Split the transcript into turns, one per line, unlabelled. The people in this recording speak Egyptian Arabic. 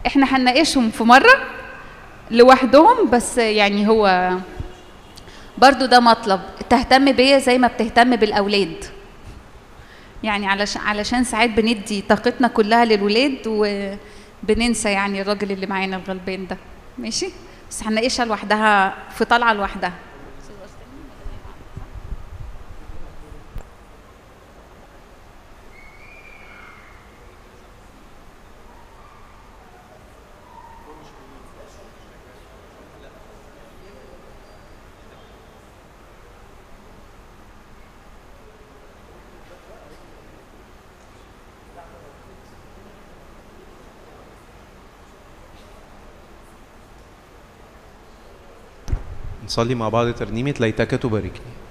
احنا هنناقشهم في مره لوحدهم بس يعني هو برضو ده مطلب تهتم بيا زي ما بتهتم بالاولاد يعني علشان علشان ساعات بندي طاقتنا كلها للولاد وبننسى يعني الراجل اللي معانا الغلبان ده ماشي بس هنناقشها لوحدها في طلعه لوحدها
نصلي مع بعض ترنيمة ليتك تباركني